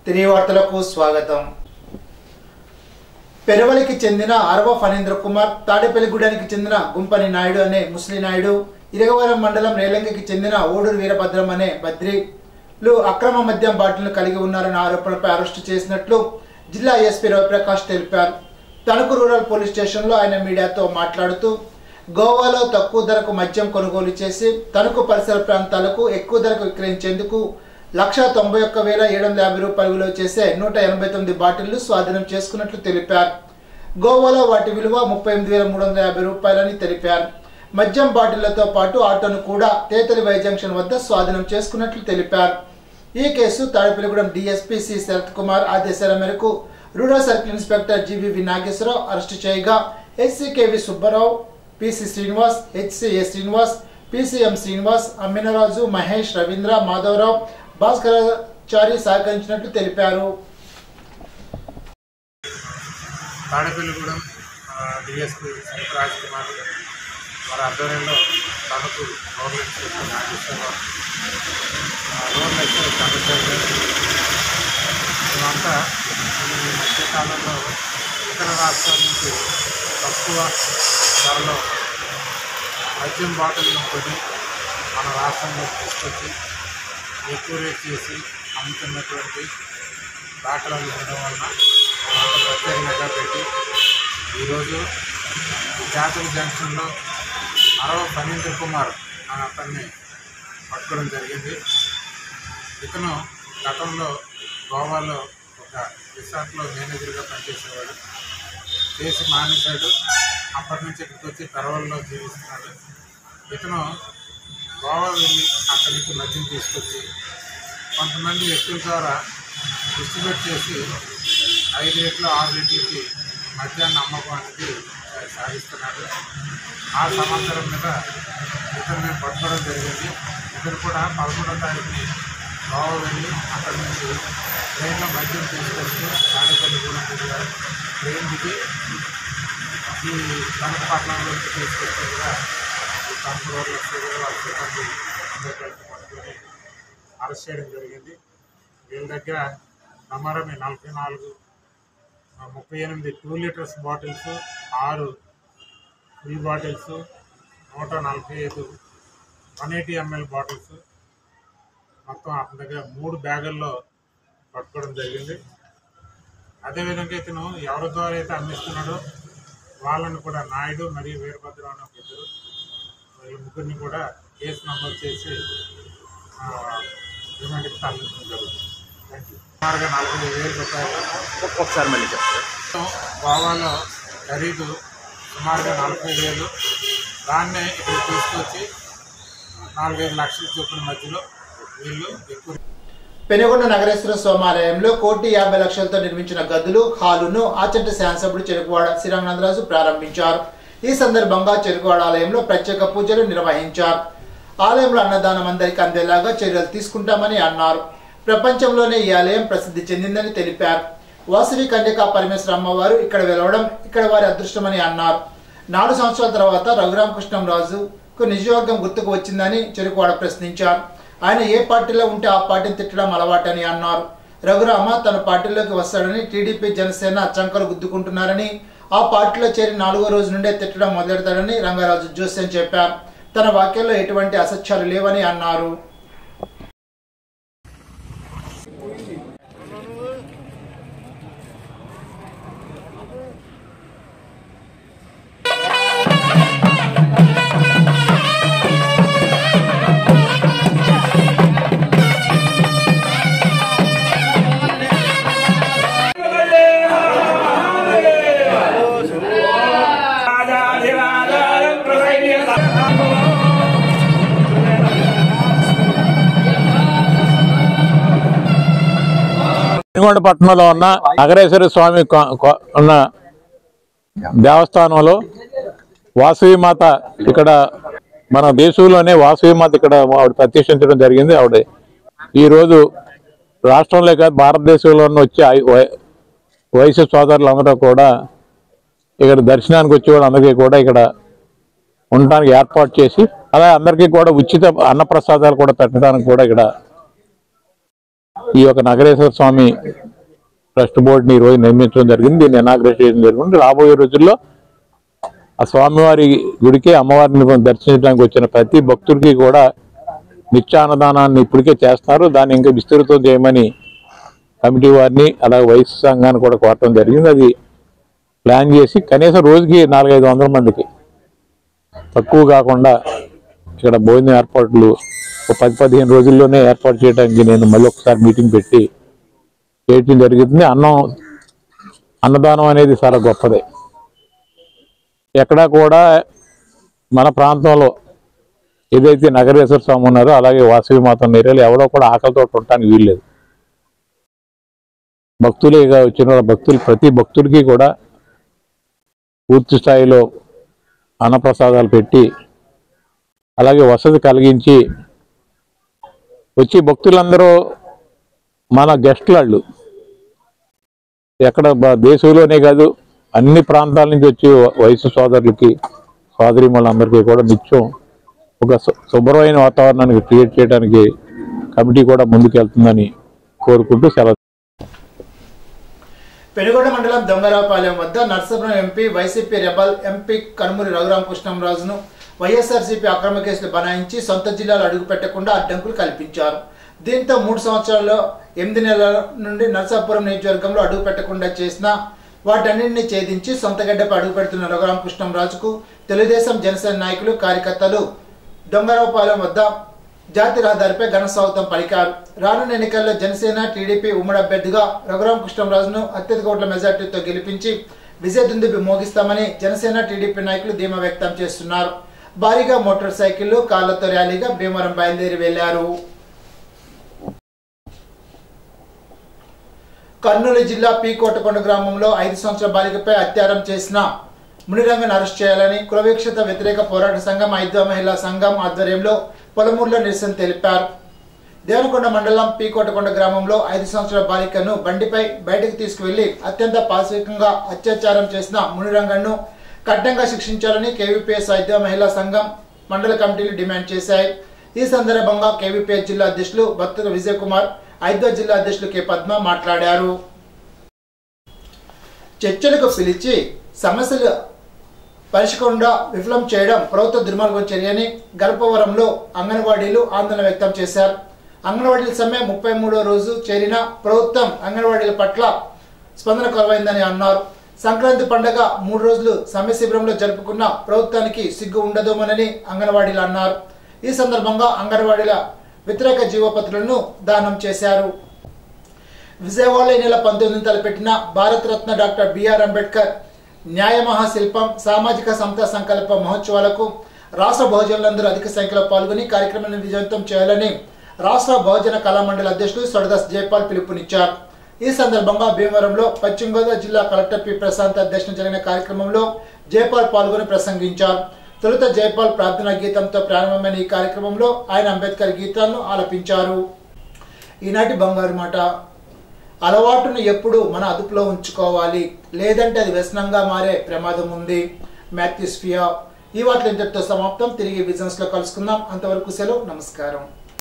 తిరిగి వార్తలకు స్వాగతం పెరవలికి చెందిన అరవ ఫణీంద్ర కుమార్ తాడేపల్లిగూడానికి చెందిన గుంపని నాయుడు అనే ముస్లిం నాయుడు ఇరగవరం మండలం రేలంగికి చెందిన ఓడూరు వీరభద్రం అనే బద్రీలు అక్రమ మద్యం బాటిల్ను కలిగి ఉన్నారన్న ఆరోపణలపై అరెస్టు చేసినట్లు జిల్లా ఎస్పీ రవిప్రకాష్ తెలిపారు తణుకు రూరల్ పోలీస్ స్టేషన్లో ఆయన మీడియాతో మాట్లాడుతూ గోవాలో తక్కువ ధరకు మద్యం కొనుగోలు చేసి తణుకు పరిసర ప్రాంతాలకు ఎక్కువ ధరకు విక్రయించేందుకు లక్ష తొంభై ఒక్క వేల ఏడు వందల యాభై రూపాయలు విలువ చేసే నూట ఎనభై తొమ్మిది బాటిళ్లు స్వాధీనం చేసుకున్నట్లు తెలిపారు గోవాలో వాటి విలువ ముప్పై ఎనిమిది వేల మూడు వందల యాభై రూపాయలని తెలిపారు మద్యం బాటిళ్లతో పాటు ఆటోను కూడా తేతలి వై జంక్షన్ వద్ద స్వాధీనం చేసుకున్నట్లు తెలిపారు ఈ కేసు తాడేపల్లిగూడెం డీఎస్పీ సి శరత్ కుమార్ ఆదేశాల మేరకు rural circle inspector GVV Nageswararao arrest చేయగా HCKV Subbarao PC Srinivas HCA Srinivas PCM Srinivas Amminaraju Mahesh Ravindra Madhavarao Bhaskarachari సహకరించినట్లు తెలిపారు తాడేపల్లిగూడెం డిఎస్పీ శంకర్ రాజ్ కుమార్ వారి ఆధ్వర్యంలో తణుకు రూరల్ ఎక్స్ప్రెస్ నాగేశ్వరరావు ఆ, రూరల్ ఎక్స్ప్రెస్ చంద్రశేఖర్ మేమంతా ఈ మధ్యకాలంలో ఇతర రాష్ట్రాల నుంచి తక్కువ ధరలో మద్యం బాటిల్ను కొని మన రాష్ట్రంలో తీసుకొచ్చి ఎక్కువ రేట్ చేసి అమ్ముతున్నటువంటి దాఖలాలు ఉండడం వలన మేమంతా ప్రత్యేకంగా పెట్టి ఈరోజు జాతర జంక్షన్లో అరవ ఫణీంద్ర కుమార్ అనే అతన్ని పట్టుకోవడం జరిగింది ఇతను గతంలో గోవాలో ఒక రిసార్ట్లో మేనేజర్గా పనిచేసేవాడు చేసి మానేశాడు అప్పటి నుంచి ఇక్కడికి వచ్చి పెరవల్లో జీవిస్తున్నాడు ఇతను గోవా వెళ్ళి అక్కడి నుంచి మద్యం తీసుకొచ్చి కొంతమంది వ్యక్తుల ద్వారా డిస్ట్రిబ్యూట్ చేసి ఐదు రేట్లు ఆరు రేట్లకి మద్యాన్ని అమ్మకానికి సాగిస్తున్నాడు ఆ సమాచారం మీద ఇతను మేము పట్టుకోవడం జరిగింది ఇతను కూడా పదకొండో తారీఖుని గోవా వెళ్ళి అక్కడి నుంచి ట్రైన్లో మద్యం తీసుకొచ్చి తాడేపల్లి కూడా తిరిగారు ట్రైన్ దిగి ఈ కనకపట్నంలోకి తీసుకొచ్చేట్టుగా ఈ తణుకు రోడ్లు వచ్చేది వాళ్ళ సిబ్బంది అందరూ కలిసి పట్టుకొని అరెస్ట్ చేయడం జరిగింది వీళ్ళ దగ్గర నమ్మరమే నలభై నాలుగు ఆ, ముప్పై ఎనిమిది టూ లీటర్స్ బాటిల్స్ ఆరు ఫ్రీ బాటిల్స్ నూట నలభై ఐదు వన్ ఎయిటీ ఎంఎల్ బాటిల్స్ మొత్తం అతని దగ్గర మూడు బ్యాగుల్లో పట్టుకోవడం జరిగింది అదేవిధంగా ఇతను ఎవరి ద్వారా అయితే అమ్మిస్తున్నాడో వాళ్ళని కూడా నాయుడు మరియు వీరభద్రం అనే ఒక ఇద్దరు వీళ్ళ ముగ్గురిని కూడా కేసు నమోదు చేసి ఆ, రిమాండ్కి తరలించడం జరుగుతుంది థ్యాంక్ యూ సుమారుగా నలభై వేల రూపాయలు ఒకసారి మళ్ళీ చెప్తారు గోవాలో ఖరీదు సుమారుగా నలభై వేలు దాన్నే ఇక్కడ తీసుకొచ్చి నాలుగైదు లక్షల చొప్పున మధ్యలో వీళ్ళు ఎక్కువ పెనుగొండ నగరేశ్వర స్వామాలయంలో కోటి యాభై లక్షలతో నిర్మించిన గదులు హాలును ఆచంట శాసనసభ్యుడు చెరుకువాడ శ్రీరంగనాథరాజు ప్రారంభించారు ఈ సందర్భంగా చెరుకువాడ ఆలయంలో ప్రత్యేక పూజలు నిర్వహించారు ఆలయంలో అన్నదానం అందరికీ అందేలాగా చర్యలు తీసుకుంటామని అన్నారు ప్రపంచంలోనే ఈ ఆలయం ప్రసిద్ధి చెందిందని తెలిపారు వాసవి కన్యకా పరమేశ్వర అమ్మవారు ఇక్కడ వెలవడం ఇక్కడ వారి అదృష్టమని అన్నారు నాలుగు సంవత్సరాల తర్వాత రఘురామకృష్ణంరాజుకు నియోజకవర్గం గుర్తుకు వచ్చిందని చెరుకువాడ ప్రశ్నించారు ఆయన ఏ పార్టీలో ఉంటే ఆ పార్టీని తిట్టడం అలవాటని అన్నారు రఘురామ తన పార్టీలోకి వస్తాడని టీడీపీ జనసేన చంకలు గుద్దుకుంటున్నారని ఆ పార్టీలో చేరి నాలుగో రోజు నుండే తిట్టడం మొదలెడతాడని రంగరాజు జోస్యం చెప్పారు తన వాక్యంలో ఎటువంటి అసత్యాలు లేవని అన్నారు పెనుగొండ పట్టణంలో ఉన్న నగరేశ్వర స్వామి కొ- కొ- ఉన్న దేవస్థానంలో వాసవి మాత ఇక్కడ మన దేశంలోనే వాసవి మాత ఇక్కడ ఆవిడ ప్రతిష్ఠించడం జరిగింది ఆవిడ ఈరోజు రాష్ట్రంలో కాదు భారతదేశంలో వచ్చి ఐ- వై- వయసు సోదరులందరూ కూడా ఇక్కడ దర్శనానికి వచ్చే వాళ్ళందరికీ కూడా ఇక్కడ ఉండడానికి ఏర్పాటు చేసి అలా అందరికీ కూడా ఉచిత అన్నప్రసాదాలు కూడా పెట్టడానికి కూడా ఇక్కడ ఈ యొక్క నగరేశ్వర స్వామి ట్రస్ట్ బోర్డుని ఈ రోజు నియమించడం జరిగింది దీన్ని ఇనాగ్రేట్ చేయడం జరిగింది రాబోయే రోజుల్లో ఆ స్వామివారి గుడికి అమ్మవారిని దర్శించడానికి వచ్చిన ప్రతి భక్తుడికి కూడా నిత్యాన్నదానాన్ని ఇప్పటికే చేస్తున్నారు దాన్ని ఇంకా విస్తృతం చేయమని కమిటీ వారిని అలాగే వయసు సంఘాన్ని కూడా కోరటం జరిగింది అది ప్లాన్ చేసి కనీసం రోజుకి నాలుగైదు వందల మందికి తక్కువ కాకుండా ఇక్కడ భోజన ఏర్పాట్లు ఒక పది పదిహేను రోజుల్లోనే ఏర్పాటు చేయడానికి నేను మళ్ళీ ఒకసారి మీటింగ్ పెట్టి చేయటం జరుగుతుంది అన్నం అన్నదానం అనేది చాలా గొప్పదే ఎక్కడా కూడా మన ప్రాంతంలో ఏదైతే నగరేశ్వర స్వామి ఉన్నారో అలాగే వాసవి మాత ఏరియాలో ఎవడో కూడా ఆకలితో ఉండటానికి వీల్లేదు భక్తులేగా వచ్చిన వాళ్ళ భక్తులు ప్రతి భక్తుడికి కూడా పూర్తి స్థాయిలో అన్నప్రసాదాలు పెట్టి అలాగే వసతి కలిగించి వచ్చి భక్తులందరూ మన గెస్ట్లు వాళ్ళు ఎక్కడ బ- దేశంలోనే కాదు అన్ని ప్రాంతాల నుంచి వచ్చి వ- వయసు సోదరులకి సోదరిమూలందరికీ కూడా నిత్యం ఒక శు- శుభ్రమైన వాతావరణానికి క్రియేట్ చేయడానికి కమిటీ కూడా ముందుకెళ్తుందని కోరుకుంటూ సెలవు పెనుగొండ మండలం దొంగరావుపాలెం వద్ద Narsapuram MP YCP rebel MP Kanumuri రఘురామకృష్ణంరాజును వైఎస్ఆర్సీపీ అక్రమ కేసులు బనాయించి సొంత జిల్లాలో అడుగు పెట్టకుండా అడ్డంకులు కల్పించారు దీంతో మూడు సంవత్సరాల్లో ఎనిమిది నెలల నుండి నర్సాపురం నియోజకవర్గంలో అడుగు పెట్టకుండా చేసిన వాటన్నింటినీ ఛేదించి సొంత గడ్డపై అడుగు పెడుతున్న రఘురామకృష్ణంరాజుకు తెలుగుదేశం జనసేన నాయకులు కార్యకర్తలు దొంగరావుపాలెం వద్ద జాతి రహదారిపై ఘన స్వాగతం పలికారు రానున్న ఎన్నికల్లో జనసేన టీడీపీ ఉమ్మడి అభ్యర్థిగా రఘురామ కృష్ణంరాజును అత్యధిక ఓట్ల మెజార్టీతో గెలిపించి విజయ దుందుబి మోగిస్తామని జనసేన టీడీపీ నాయకులు ధీమా వ్యక్తం చేస్తున్నారు భారీగా మోటార్ సైకిళ్లు కార్లతో ర్యాలీగా భీమవరం బయలుదేరి వెళ్లారు కర్నూలు జిల్లా పి కోటకొండ గ్రామంలో ఐదు సంవత్సరాల బాలికపై అత్యాచారం చేసిన మునిరంగన్ అరెస్ట్ చేయాలని కులవీక్షత వ్యతిరేక పోరాట సంఘం ఐదో మహిళా సంఘం ఆధ్వర్యంలో పొలమూరులో నిరసన తెలిపారు దేవనకొండ మండలం పి కోటకొండ గ్రామంలో ఐదు సంవత్సరాల బాలికను బండిపై బయటకు తీసుకువెళ్లి అత్యంత పాశవికంగా అత్యాచారం చేసిన మునిరంగన్ను కఠినంగా శిక్షించాలని కేవీపీఎస్ ఐదో మహిళా సంఘం మండల కమిటీలు డిమాండ్ చేశాయి ఈ సందర్భంగా కేవీపీఎస్ జిల్లా అధ్యక్షులు భక్తుల విజయ్ కుమార్ ఐదో జిల్లా అధ్యక్షులు కె పద్మ మాట్లాడారు చర్చలకు పిలిచి సమస్యలు పరిశకుండా విఫలం చేయడం ప్రభుత్వ దుర్మార్గం చర్యని గర్భవరంలో అంగన్వాడీలు ఆందోళన వ్యక్తం చేశారు అంగన్వాడీల సమ్మె ముప్పై మూడో రోజు చేరిన ప్రభుత్వం అంగన్వాడీల పట్ల స్పందన కొరవైందని అన్నారు సంక్రాంతి పండగ మూడు రోజులు సమ్మె శిబిరంలో జరుపుకున్న ప్రభుత్వానికి సిగ్గు ఉండదోమనని అంగన్వాడీలు అన్నారు ఈ సందర్భంగా అంగన్వాడీల వ్యతిరేక జీవపత్రులను దానం చేశారు విజయవాడలో ఈ నెల పంతొమ్మిది తలపెట్టిన భారతరత్న డాక్టర్ బిఆర్ అంబేద్కర్ న్యాయ మహాశిల్పం సామాజిక సమతా సంకల్ప మహోత్సవాలకు రాష్ట్ర బహుజనులందరూ అధిక సంఖ్యలో పాల్గొని కార్యక్రమాన్ని విజయవంతం చేయాలని రాష్ట్ర బహుజన కళామండలి అధ్యక్షులు సొడదాస్ జైపాల్ పిలుపునిచ్చారు ఈ సందర్భంగా భీమవరంలో పశ్చిమ గోదావరి జిల్లా కలెక్టర్ పి ప్రశాంత్ అధ్యక్షతన జరిగిన కార్యక్రమంలో జైపాల్ పాల్గొని ప్రసంగించారు తొలుత జైపాల్ ప్రార్థనా గీతంతో ప్రారంభమైన ఈ కార్యక్రమంలో ఆయన అంబేద్కర్ గీతాలను ఆలపించారు ఈనాటి బంగారు మాట అలవాటును ఎప్పుడు మన అదుపులో ఉంచుకోవాలి లేదంటే అది వ్యసనంగా మారే ప్రమాదం ఉంది మాథ్యూస్ ఫియా ఈ వార్తలు ఇంతటితో సమాప్తం తిరిగి బిజినెస్ లో కలుసుకుందాం అంతవరకు సెలవు నమస్కారం